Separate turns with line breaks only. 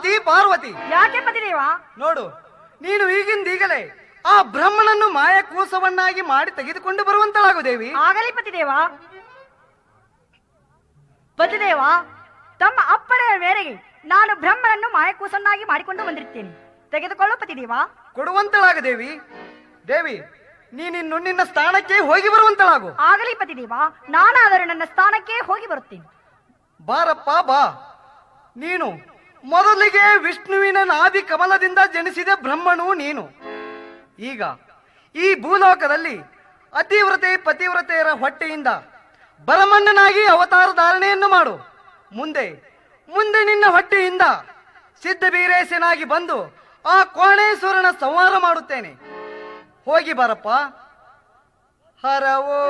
ಪಾರ್ವತಿ ಪಾರ್ವತಿ
ಯಾಕೆ ಪತಿದೇವ
ನೋಡು ನೀನು ಈಗಿಂದೀಗಲೇ ಆ ಬ್ರಹ್ಮನನ್ನು ಮಾಯ ಕೂಸವನ್ನಾಗಿ ಮಾಡಿ ತೆಗೆದುಕೊಂಡು ಬರುವಂತಳಾಗು ದೇವಿ
ಆಗಲಿ ಪತಿದೇವ ಪತಿದೇವ ತಮ್ಮ ಅಪ್ಪಣೆಯ ಮೇರೆಗೆ ನಾನು ಬ್ರಹ್ಮನನ್ನು ಮಾಯಕೂಸನ್ನಾಗಿ ಮಾಡಿಕೊಂಡು ಬಂದಿರುತ್ತೇನೆ ತೆಗೆದುಕೊಳ್ಳು ಪತಿದೇವ
ಕೊಡುವಂತಳಾಗು ದೇವಿ ದೇವಿ ನೀನಿನ್ನು ನಿನ್ನ ಸ್ಥಾನಕ್ಕೆ ಹೋಗಿ ಬರುವಂತಳಾಗು
ಆಗಲಿ ಪತಿದೇವ ನಾನಾದರೂ ನನ್ನ ಸ್ಥಾನಕ್ಕೆ ಹೋಗಿ ಬರುತ್ತೇನೆ
ಬಾರಪ್ಪ ಬಾ ನೀನು ಮೊದಲಿಗೆ ವಿಷ್ಣುವಿನ ನಾಭಿ ಕಮಲದಿಂದ ಜನಿಸಿದ ಬ್ರಹ್ಮನು ನೀನು ಈಗ ಈ ಭೂಲೋಕದಲ್ಲಿ ಅತಿವ್ರತೆ ಪತಿವ್ರತೆಯರ ಹೊಟ್ಟೆಯಿಂದ ಬರಮಣ್ಣನಾಗಿ ಅವತಾರ ಧಾರಣೆಯನ್ನು ಮಾಡು ಮುಂದೆ ಮುಂದೆ ನಿನ್ನ ಹೊಟ್ಟೆಯಿಂದ ಸಿದ್ಧ ಬೀರೇಶನಾಗಿ ಬಂದು ಆ ಕೋಣೇಶ್ವರನ ಸಂಹಾರ ಮಾಡುತ್ತೇನೆ ಹೋಗಿ ಬಾರಪ್ಪ ಹರವೋ